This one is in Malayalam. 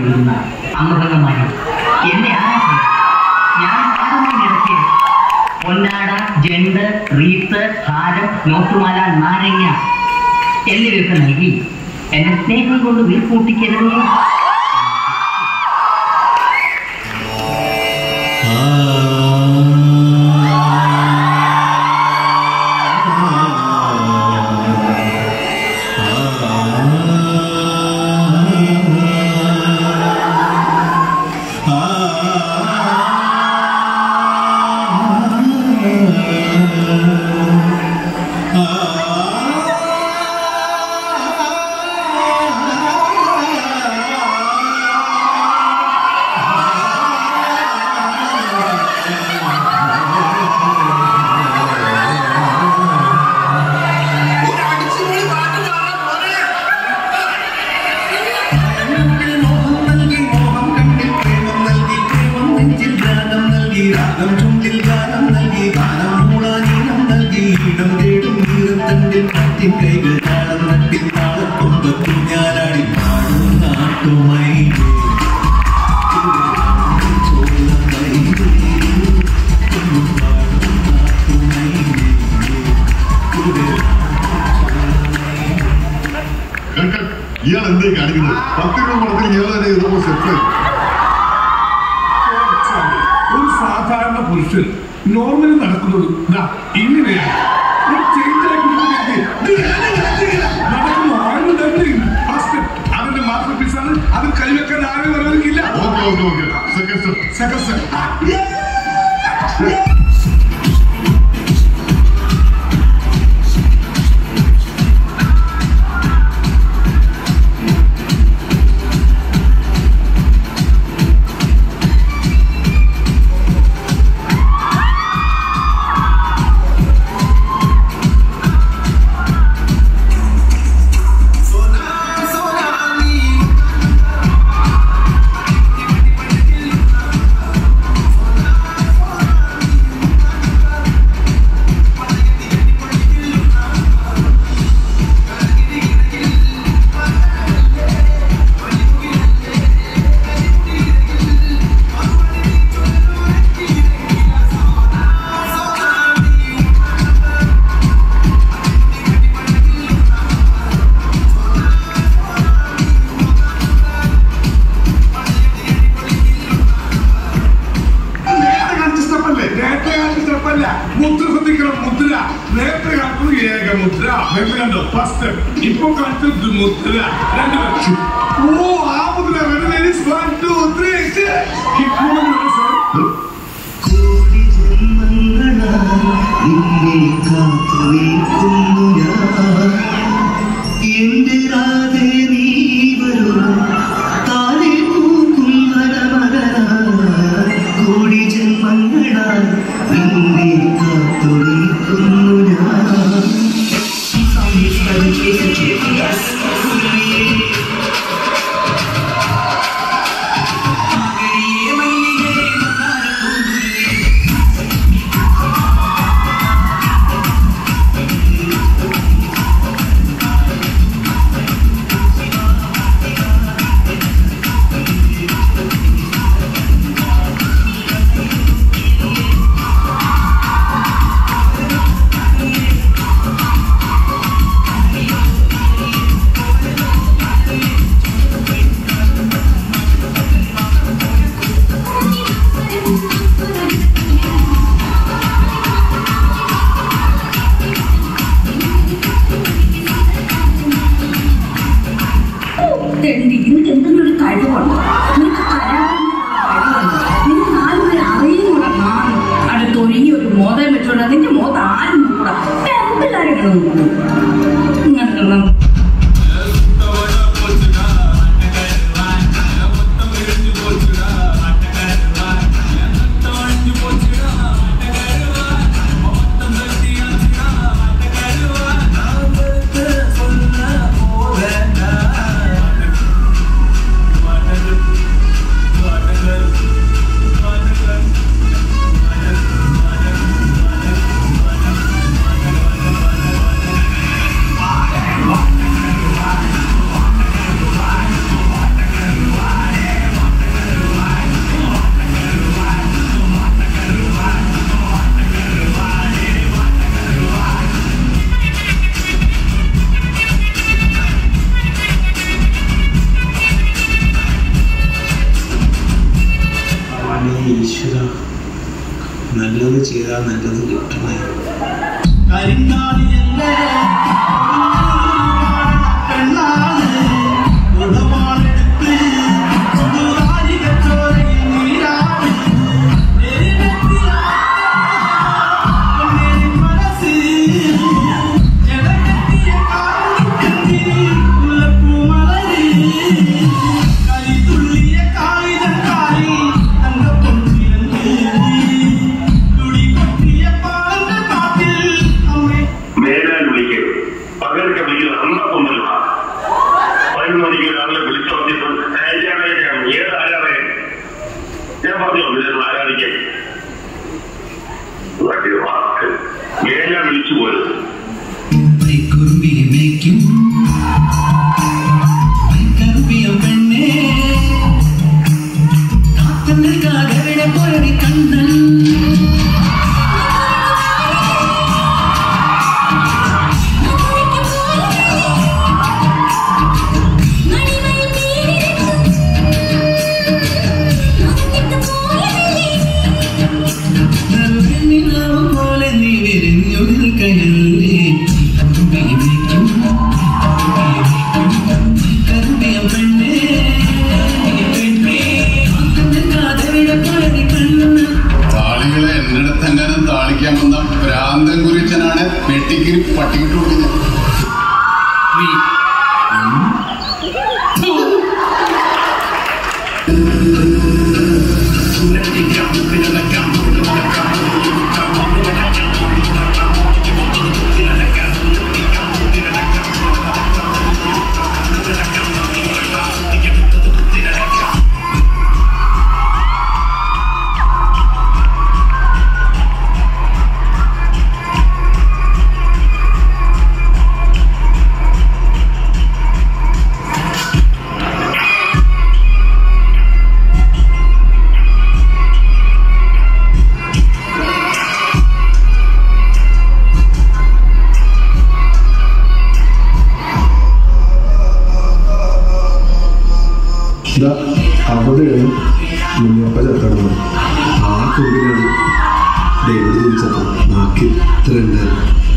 ഒഴുകുന്ന അമൃതമായി എന്നെ ആരാ ഞാൻ ആദ്യമായി പൊന്നാട ജണ്ട് റീത്ത് ഹാരം നോട്ടുമാല നാരങ്ങ എന്നിവയൊക്കെ നൽകി എന്നെ സ്നേഹം കൊണ്ട് വീർപ്പൂട്ടിക്കരുതേ കൈകൾ താളം തട്ടി താളക്കൊമ്പത്തിൽ ഞാനാടി പാടും നാട്ടുമൈ ഇയാൾ എന്തേ കാണിക്കുന്നത് പത്ത് രൂപ പണത്തിന് ഇയാൾ തന്നെ ഇതുപോലെ സെറ്റ് ഒരു സാധാരണ പുരുഷൻ നോർമലി നടക്കുന്നത് ദാ ഇങ്ങനെയാണ് ഒരു ചേഞ്ച് ആയി കൊടുക്കുകയാണെങ്കിൽ ഇത് എങ്ങനെ നടക്കില്ല? നടക്കുന്നു ആരും നടക്കില്ല. First, അതിന്റെ മാസ്റ്റർ പീസാണ് അത് കൈവെക്കാൻ ആരും വരവില്ല okay okay okay second step second step നേരത്തെ കാണിച്ച സ്റ്റെപ്പല്ലേ നേരത്തെ കാണിച്ച സ്റ്റെപ്പല്ല മുദ്ര ശ്രദ്ധിക്കണം മുദ്ര നേരത്തെ കാണിച്ചത് ഏക മുദ്ര നേരത്തെ കണ്ടോ ഫസ്റ്റ് സ്റ്റെപ്പ് ഇപ്പൊ കാണിച്ചത് മുദ്ര രണ്ട് ലക്ഷം ഓ ആ മുദ്ര very very one two three കോടി ജന്മങ്ങളായി നിന്നെ കാത്തുനിൽക്കുന്നു ഞാൻ. എന്റെ രാധേ നീ വരൂ താനെ പൂക്കും വരമകനായി. കോടി ജന്മങ്ങളായി നിന്നെ കാത്തുനിൽക്കുന്നു ഞാൻ തെണ്ടി നിനക്ക് എന്തെങ്കിലും ഒരു കഴിവുണ്ട് നിനക്ക് കലാകാരനുള്ള കഴിവുണ്ട് നിനക്ക് നാലുപേർ അറിയുന്നുണ്ട് നാളും അടുത്തൊരുങ്ങി ഒരു മോതം വെച്ചോണ്ട് നിന്റെ മോത ആരും നോക്കൂടാ എന്തെല്ലാരും നോക്കും ഇങ്ങനെയുള്ള ും ചെയ്താൽ നല്ലത് കിട്ടണേ മേലാൽ വിളിക്കരുത് പകരൊക്കെ വിളിക്കുന്നത് അന്നൊന്നുമില്ല പതിനൊന്ന് മണിക്ക് രാവിലെ വിളിച്ചു പറഞ്ഞിട്ട് ആരാധനയാണ് ഏത് ആരാധന ഞാൻ പറഞ്ഞു ഇതിന് ആരാധിക്കാൻ വലിയ വാക്ക് മേലാൽ വിളിച്ചു പോയത് കുറുമ്പിയും കറുപ്പിയും പെണ്ണേ കാത്തു നിൽക്കാതെ എവിടെ പോയടി കണ്ണൻ നറുവെണ്ണിലാവ് പോലെ നീ വിരിഞ്ഞു നിൽക്കയല്ലേ കുറുമ്പിയും കറുപ്പിയും പെണ്ണേ പെണ്ണേ കാത്തു നിൽക്കാതെ എവിടെ പോയടി കണ്ണൻ താളികളെ എന്നിടത്തെങ്ങാനും താളിക്കാൻ വന്ന ഭ്രാന്തൻ കുരിച്ചനാണ് വെട്ടിക്കിരി പട്ടിക്കിട്ട് കൊടുക്കുന്നത് ഇതാ അവിടെയാണ് മുനിയപ്പ ചത്തടന്നത് ആ കുറിനാണ് ഡേവിഡ് തിരിച്ചത് ബാക്കി ഇത്ര ഉണ്ടായിരുന്നു